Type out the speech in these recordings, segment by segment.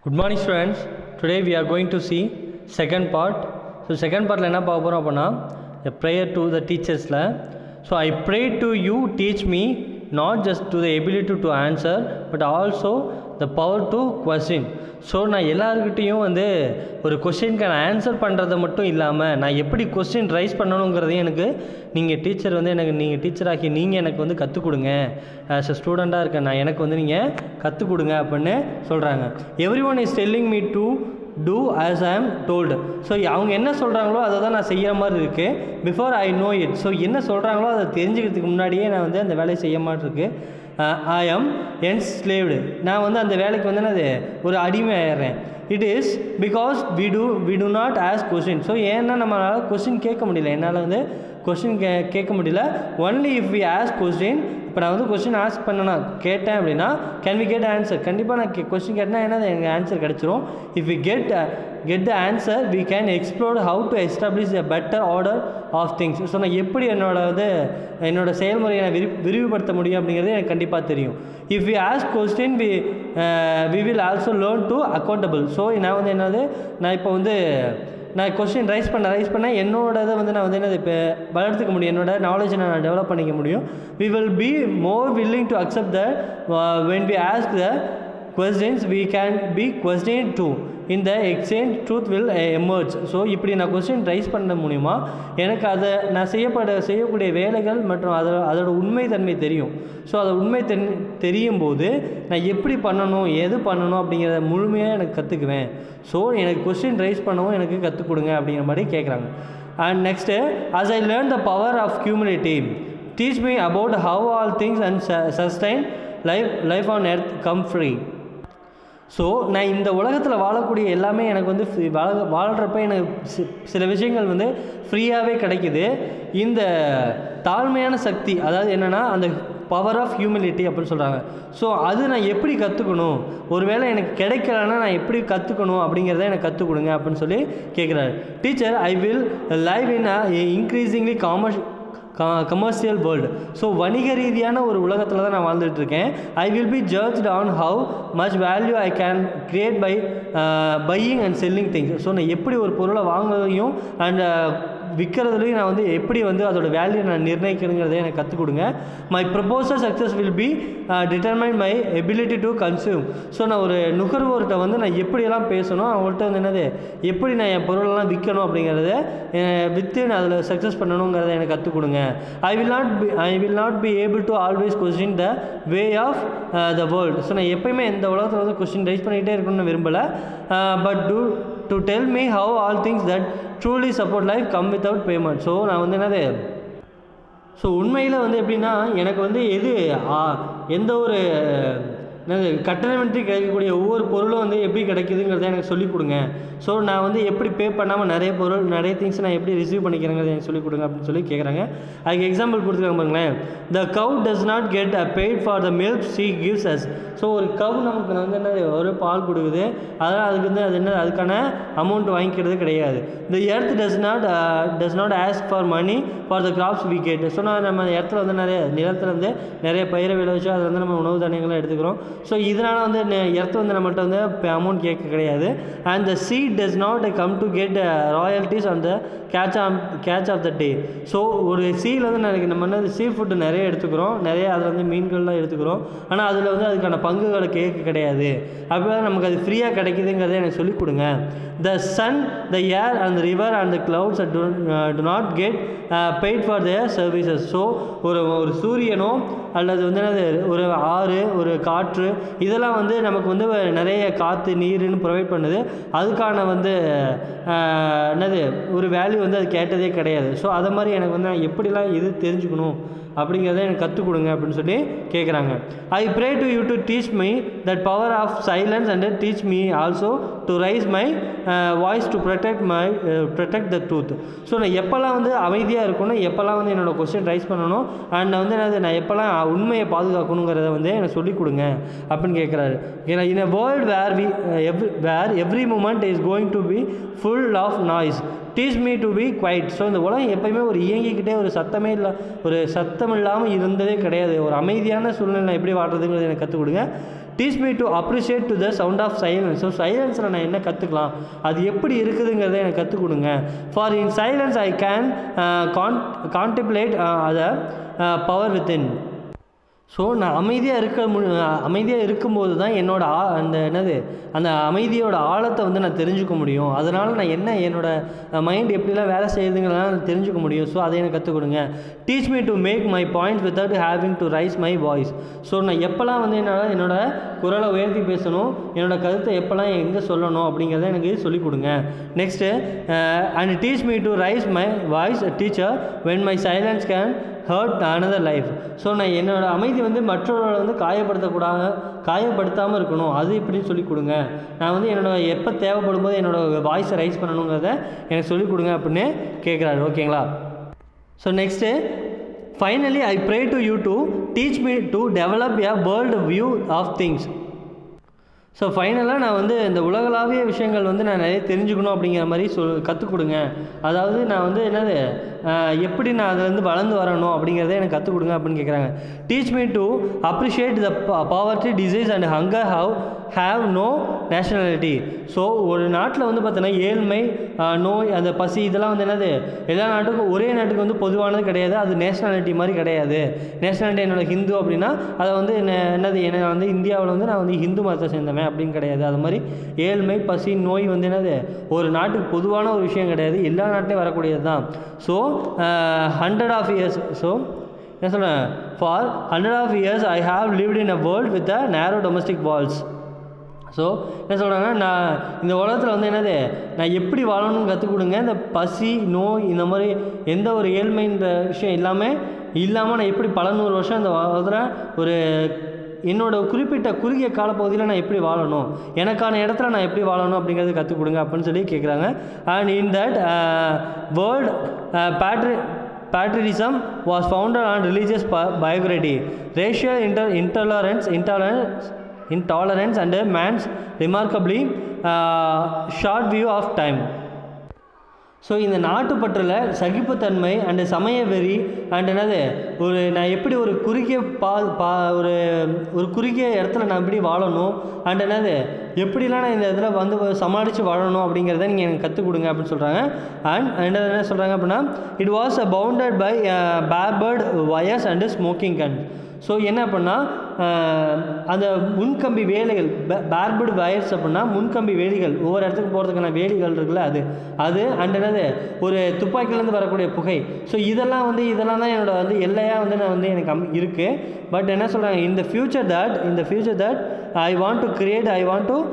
Good morning students. Today we are going to see second part. So second partல என்ன பார்க்க போகிறோம் அப்படின்னா a prayer to the teachersல So I pray to you teach me not just to the ability to answer but also the power to question. So நான் எல்லாருக்கிட்டேயும் வந்து ஒரு கொஷினுக்கு நான் ஆன்சர் பண்ணுறதை மட்டும் இல்லாமல் நான் எப்படி கொஸ்டின் ரைஸ் பண்ணணுங்கிறதையும் எனக்கு நீங்கள் டீச்சர் வந்து எனக்கு நீங்கள் டீச்சராக்கி நீங்கள் எனக்கு வந்து கற்றுக் கொடுங்க ஆஸ் அ ஸ்டூடெண்ட்டாக இருக்கேன் நான் எனக்கு வந்து நீங்கள் கற்றுக் கொடுங்க அப்படின்னு சொல்கிறாங்க everyone is telling me to do as I am told so அவங்க என்ன சொல்கிறாங்களோ அதை தான் நான் செய்கிற மாதிரி இருக்குது before I know it so என்ன சொல்கிறாங்களோ அதை தெரிஞ்சுக்கிறதுக்கு முன்னாடியே நான் வந்து அந்த வேலையை செய்ய மாட்டிருக்கு ஐ எம் என்ஸ்லேவ்டு நான் வந்து அந்த வேலைக்கு வந்து என்னது ஒரு அடிமை ஆயிடுறேன் it is because we do we do not ask question so ஏன்னா நம்மளால் கொஸ்டின் கேட்க முடியல என்னால் வந்து கொஸ்டின் கே கேட்க முடியல only if we ask question இப்போ நான் வந்து கொஸ்டின் ஆஸ்க் பண்ணனா கேட்டேன் அப்படின்னா கேன் வி கெட் ஆன்சர் கண்டிப்பாக நான் கொஸ்டின் கேட்டேன்னா என்ன எனக்கு ஆன்சர் கிடச்சிரும் if we get get the answer we can explore how to establish a better order of things so நான் எப்படி என்னோட வந்து என்னோட செயல்முறையை நான் விரி விரிவுபடுத்த முடியும் அப்படிங்கிறது எனக்கு கண்டிப்பாக தெரியும் if we ask question we we will also learn to accountable so நான் வந்து என்னது நான் இப்போ வந்து நான் கொஸ்டின் ரைஸ் பண்ண ரைஸ் பண்ண என்னோட இதை வந்து நான் வந்து என்னது இப்போ வளர்த்துக்க முடியும் என்னோட நாலேஜை நான் டெவலப் பண்ணிக்க முடியும் we will be more willing to accept the when we ask the questions we can be question too இந்த exchange truth will emerge so இப்படி நான் கொஸ்டின் ரைஸ் பண்ண மூலிமா எனக்கு அதை நான் செய்யப்பட செய்யக்கூடிய வேலைகள் மற்றும் அதோட அதோட உண்மை தன்மை தெரியும் ஸோ அதை உண்மை தென் தெரியும் போது நான் எப்படி பண்ணணும் எது பண்ணணும் அப்படிங்கிறத முழுமையாக எனக்கு கற்றுக்குவேன் ஸோ எனக்கு கொஸ்டின் ரைஸ் பண்ணவும் எனக்கு கற்றுக் கொடுங்க அப்படிங்கிற மாதிரி கேட்குறாங்க and next as I learn the power of humanity teach me about how all things and sustain life life on earth come free so நான் இந்த உலகத்தில் வாழக்கூடிய எல்லாமே எனக்கு வந்து free- வாழ வாழ்கிறப்ப எனக்கு சி- சில விஷயங்கள் வந்து ஃப்ரீயாகவே கிடைக்குது இந்த தாழ்மையான சக்தி அதாவது என்னென்னா அந்த பவர் ஆஃப் ஹியூமிலிட்டி அப்படின்னு சொல்கிறாங்க ஸோ அது நான் எப்படி கற்றுக்கணும் ஒருவேளை எனக்கு கிடைக்கலன்னா நான் எப்படி கற்றுக்கணும் அப்படிங்கிறத எனக்கு கற்றுக் கொடுங்க அப்படின்னு சொல்லி கேட்குறாரு teacher I will live in a increasingly commerce commercial world so வணிக ரீதியான ஒரு உலகத்தில் தான் நான் வாழ்ந்துட்டு இருக்கேன் I will be judged on how much value I can create by buying and selling things so நான் எப்படி ஒரு பொருளை வாங்குறதையும் அண்ட் விற்கிறதுலையும் நான் வந்து எப்படி வந்து அதோட வேல்யூ நான் நிர்ணயிக்கணுங்கிறதை எனக்கு கற்றுக் கொடுங்க my proposal success will be determine my ability to consume so நான் ஒரு நுகர்வோர்கிட்ட வந்து நான் எப்படியெல்லாம் பேசணும் அவங்கள்ட்ட வந்து என்னது எப்படி நான் என் பொருளெல்லாம் விற்கணும் அப்படிங்கிறத விற்று நான் அதில் சக்ஸஸ் பண்ணணுங்கிறத எனக்கு கற்றுக் கொடுங்க I will not be I will not be able to always question the way of the world so நான் எப்பயுமே இந்த உலகத்தில் வந்து கொஸ்டின் ரைஸ் பண்ணிகிட்டே இருக்கணும்னு விரும்பலை but do to tell me how all things that truly support life come without payment so நான் வந்து என்னது ஸோ உண்மையில் வந்து எப்படின்னா எனக்கு வந்து எது ஆ, எந்த ஒரு என்னது கட்டணமின்றி கிடைக்கக்கூடிய ஒவ்வொரு பொருளும் வந்து எப்படி கிடைக்குதுங்கிறத எனக்கு சொல்லிக் கொடுங்க ஸோ நான் வந்து எப்படி பே பண்ணாமல் நிறைய பொருள் நிறைய திங்ஸ் நான் எப்படி ரிசீவ் பண்ணிக்கிறேங்கிறத எனக்கு சொல்லிக் கொடுங்க அப்படின்னு சொல்லி கேட்குறாங்க அதுக்கு எக்ஸாம்பிள் கொடுத்துருக்காங்க பாருங்களேன் the cow does not get a paid for the milk she gives us so ஒரு கவ் நமக்கு வந்து என்ன ஒரு பால் கொடுக்குது அதனால் அதுக்கு வந்து அது என்ன அதுக்கான அமௌண்ட் வாங்கிக்கிறது கிடையாது the earth does not does not ask for money for the crops we get so நான் நம்ம இடத்துல வந்து நிறைய நிலத்தில் வந்து நிறைய பயிரை விளைவிச்சு அதில் வந்து நம்ம உணவு தானியங்களை எடுத்துக்கிறோம் ஸோ இதனால் வந்து இடத்து வந்து நம்மள்ட்ட வந்து அமௌண்ட் கேட்க கிடையாது and the seed does not come to get royalties on the catch on catch of the day so ஒரு சீல வந்து எனக்கு நம்ம வந்து சீ ஃபுட்டு நிறைய எடுத்துக்கிறோம் நிறைய அதில் வந்து மீன்கள்லாம் எடுத்துக்கிறோம் ஆனால் அதில் வந்து அதுக்கான பங்குகளை கேட்க கிடையாது அப்போ நமக்கு அது ஃப்ரீயாக கிடைக்குதுங்கிறத எனக்கு சொல்லிக் கொடுங்க the sun the air and river and the clouds do not get paid for their services so ஒரு ஒரு சூரியனோ அல்லது வந்து என்னது ஒரு ஆறு ஒரு காற்று இதெல்லாம் வந்து நமக்கு வந்து நிறைய காற்று நீருன்னு ப்ரொவைட் பண்ணுது அதுக்கான வந்து ஆஹ், என்னது ஒரு வேல்யூ வந்து அது கேட்டதே கிடையாது ஸோ அதை மாதிரி எனக்கு வந்து நான் எப்படிலாம் இது தெரிஞ்சுக்கணும் அப்படிங்கிறத எனக்கு கற்றுக் கொடுங்க அப்படின்னு சொல்லி கேட்குறாங்க I pray to you to teach me that power of silence and teach me also to raise my voice to protect my protect the truth so நான் எப்போல்லாம் வந்து அமைதியாக இருக்கணும் எப்போல்லாம் வந்து என்னோடய கொஸ்டின் ரைஸ் பண்ணணும் அண்ட் வந்து என்னது நான் எப்போல்லாம் உண்மையை பாதுகாக்கணுங்கிறத வந்து எனக்கு சொல்லிக் கொடுங்க அப்படின்னு கேட்குறாரு ஏன்னா in a world where we everywhere every moment is going to be full of noise teach me to be quiet so இந்த உலகம் எப்பயுமே ஒரு இயங்கிக்கிட்டே ஒரு சத்தமே இல்லை ஒரு சத்தம் இல்லாமல் இருந்ததே கிடையாது ஒரு அமைதியான சூழ்நிலை எப்படி வாழ்றதுங்கிறத எனக்கு கற்றுக் கொடுங்க teach me to appreciate to the sound of silence so சைலன்ஸில் நான் என்ன கற்றுக்கலாம் அது எப்படி இருக்குதுங்கிறத எனக்கு கற்றுக் கொடுங்க for in silence I can con contemplate அதை பவர் வித்தின் ஸோ நான் அமைதியாக இருக்க மு அமைதியாக இருக்கும்போது தான் என்னோட ஆ அந்த என்னது அந்த அமைதியோட ஆழத்தை வந்து நான் தெரிஞ்சுக்க முடியும் அதனால் நான் என்ன என்னோட மைண்ட் எப்படிலாம் வேலை செய்யுதுங்கிறதெல்லாம் நான் தெரிஞ்சுக்க முடியும் ஸோ அதை எனக்கு கற்றுக் கொடுங்க teach me to make my points without having to raise my voice so நான் எப்போல்லாம் வந்து என்னால் என்னோட குரலை உயர்த்தி பேசணும் என்னோட கருத்தை எப்போல்லாம் எங்கே சொல்லணும் அப்படிங்கிறத எனக்கு சொல்லிக் கொடுங்க next and teach me to raise my voice teacher when my silence can hurt another life so நான் என்னோட அமைதி வந்து மற்றவர்களை வந்து காயப்படுத்தக்கூடாது காயப்படுத்தாமல் இருக்கணும் அது இப்படின்னு சொல்லிக் கொடுங்க நான் வந்து என்னோட எப்போ தேவைப்படும் போது என்னோட வாய்ஸை ரைஸ் பண்ணணுங்கிறத எனக்கு சொல்லிக் கொடுங்க அப்படின்னு கேட்குறாரு ஓகேங்களா so next finally I pray to you to teach me to develop a world view of things so ஃபைனலாக நான் வந்து இந்த உலகளாவிய விஷயங்கள் வந்து நான் நிறைய தெரிஞ்சுக்கணும் அப்படிங்கிற மாதிரி சொல் கற்றுக் கொடுங்க அதாவது நான் வந்து என்னது ஆஹ், எப்படி நான் அதுலேருந்து வளர்ந்து வரணும் அப்படிங்கிறத எனக்கு கற்றுக் கொடுங்க அப்படின்னு கேட்குறாங்க teach me to appreciate the poverty disease and hunger how have no nationality so ஒரு நாட்டில் வந்து பார்த்தோன்னா ஏழ்மை ஆஹ், நோய் அந்த பசி இதெல்லாம் வந்து என்னது எல்லா நாட்டுக்கும் ஒரே நாட்டுக்கு வந்து பொதுவானது கிடையாது அது நேஷ்னாலிட்டி மாதிரி கிடையாது நேஷ்னாலிட்டி என்னோட ஹிந்து அப்படின்னா அதை வந்து என்ன என்னது என்ன வந்து இந்தியாவில் வந்து நான் வந்து ஹிந்து மதத்தை சேர்ந்தவன் அப்படின்னு கிடையாது அது மாதிரி ஏழ்மை பசி நோய் வந்து என்னது ஒரு நாட்டுக்கு பொதுவான ஒரு விஷயம் கிடையாது எல்லா நாட்டிலையும் வரக்கூடியது தான் so hundred of years so என்ன சொல்கிறேன் for hundred of years I have lived in a world with a narrow domestic Waals so என்ன சொல்கிறாங்கன்னா நான் இந்த உலகத்தில் வந்து என்னது நான் எப்படி வாழணும்னு கற்றுக் கொடுங்க இந்த பசி நோய் இந்த மாதிரி எந்த ஒரு ஏழ்மைன்ற விஷயம் இல்லாமல் இல்லாமல் நான் எப்படி பல நூறு வருஷம் இந்த உலகத்தில் ஒரு என்னோட குறிப்பிட்ட குறுகிய காலப்பகுதியில் நான் எப்படி வாழணும் எனக்கான இடத்துல நான் எப்படி வாழணும் அப்படிங்கிறது கற்றுக் கொடுங்க அப்படின்னு சொல்லி கேட்குறாங்க and in that world patri patriotism was founded on religious bi- biography racial inter- intolerance intolerance intolerance and a man's remarkably uh, short view of time so இந்த நாட்டுப்பற்றில் சகிப்புத்தன்மை அண்டு சமய வெறி அண்ட் என்னது ஒரு நான் எப்படி ஒரு குறுகிய பா பா ஒரு ஒரு குறுகிய இடத்துல நான் எப்படி வாழணும் அண்ட் என்னது எப்படிலாம் நான் இந்த இதில் வந்து சமாளித்து வாழணும் அப்படிங்கிறத நீங்கள் எனக்கு கற்றுக் கொடுங்க அப்படின்னு சொல்கிறாங்க அண்ட் என்ன என்ன சொல்கிறாங்க அப்படின்னா it was a bounded by barbed wires and smoking gun so என்ன அப்படின்னா அஹ், அந்த முன்கம்பி வேலைகள் பேர்பர்டு வயர்ஸ் அப்படின்னா முன்கம்பி வேலிகள் ஒவ்வொரு இடத்துக்கு போகிறதுக்கான வேலிகள் இருக்குல்ல அது அது அண்ட் என்னது ஒரு துப்பாக்கிலேருந்து வரக்கூடிய புகை ஸோ இதெல்லாம் வந்து இதெல்லாம் தான் என்னோட வந்து எல்லையாக வந்து நான் வந்து எனக்கு அம் இருக்குது பட் என்ன சொல்கிறாங்க இந்த ஃபியூச்சர் தட் இந்த future that I want to create I want to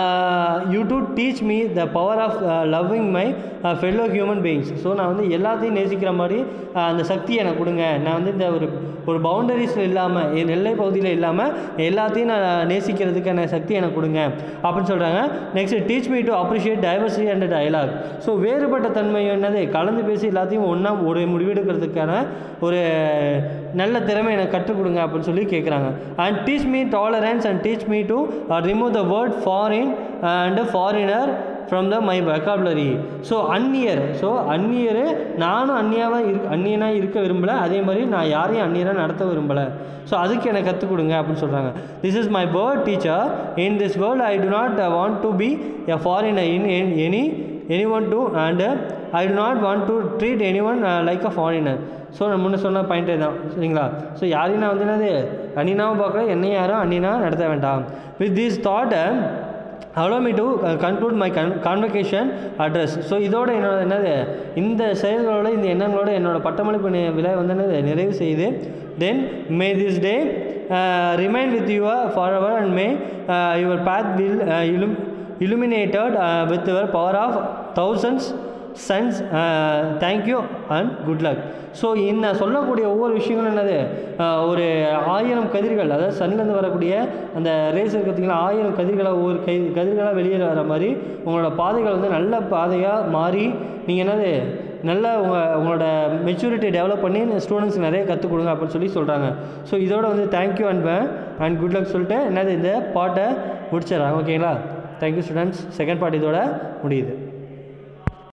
you to teach me the power of loving my fellow human beings so நான் வந்து எல்லாத்தையும் நேசிக்கிற மாதிரி uh, அந்த சக்தியை எனக்கு கொடுங்க நான் வந்து இந்த ஒரு ஒரு பவுண்டரிஸில் இல்லாமல் என் எல்லை பகுதியில் இல்லாமல் எல்லாத்தையும் நான் நேசிக்கிறதுக்கான சக்தி எனக்கு கொடுங்க அப்படின்னு சொல்கிறாங்க next teach me to appreciate diversity and dialogue so வேறுபட்ட தன்மை என்னது கலந்து பேசி எல்லாத்தையும் ஒன்றா ஒரு முடிவெடுக்கிறதுக்கான ஒரு நல்ல திறமை எனக்கு கற்றுக் கொடுங்க அப்படின்னு சொல்லி கேட்குறாங்க and teach me tolerance and teach me to remove the word foreign and foreigner from the my vocabulary so அந்நியர் ஸோ அந்நியர் நானும் அந்நியாவாக இரு அந்நியனாக இருக்க விரும்பலை அதே மாதிரி நான் யாரையும் அந்நியராக நடத்த விரும்பலை ஸோ அதுக்கு எனக்கு கற்றுக் கொடுங்க அப்படின்னு சொல்கிறாங்க this is my word teacher in this world I do not want to be a foreigner in any anyone to and I do not want to treat anyone like a foreigner so நான் முன்ன சொன்ன பாயிண்டே தான் சரிங்களா so யாரையும் நான் வந்து என்னது அந்நியனாவும் பார்க்கல என்னையும் யாரும் அந்நியனா நடத்த வேண்டாம் with this thought allow me to conclude my con convocation address so இதோட என்னோட என்னது இந்த செயல்களோட இந்த எண்ணங்களோட என்னோட பட்டமளிப்பு நி- விழா வந்து என்னது நிறைவு செய்யுது then may this day remain with your forever and may your path will illum illuminated uh, with your power of thousands suns thank you and good luck so இந்த சொல்லக்கூடிய ஒவ்வொரு விஷயங்களும் என்னது அஹ், ஒரு ஆயிரம் கதிர்கள் அதாவது சன்லேருந்து வரக்கூடிய அந்த ரேஸ் இருக்கிறதுங்களா ஆயிரம் கதிர்களை ஒவ்வொரு கை கதிர்களாக வெளியில் வர மாதிரி உங்களோட பாதைகள் வந்து நல்ல பாதையாக மாறி நீங்கள் என்னது நல்ல உங்கள் உங்களோட மெச்சூரிட்டி டெவலப் பண்ணி ஸ்டூடெண்ட்ஸ் நிறைய கற்றுக் கொடுங்க அப்படின்னு சொல்லி சொல்கிறாங்க ஸோ இதோட வந்து thank you and and good luck சொல்லிட்டு என்னது இந்த பாட்டை முடிச்சிடறாங்க ஓகேங்களா தேங்க்யூ ஸ்டூடெண்ட்ஸ் செகண்ட் பார்ட் இதோட முடியுது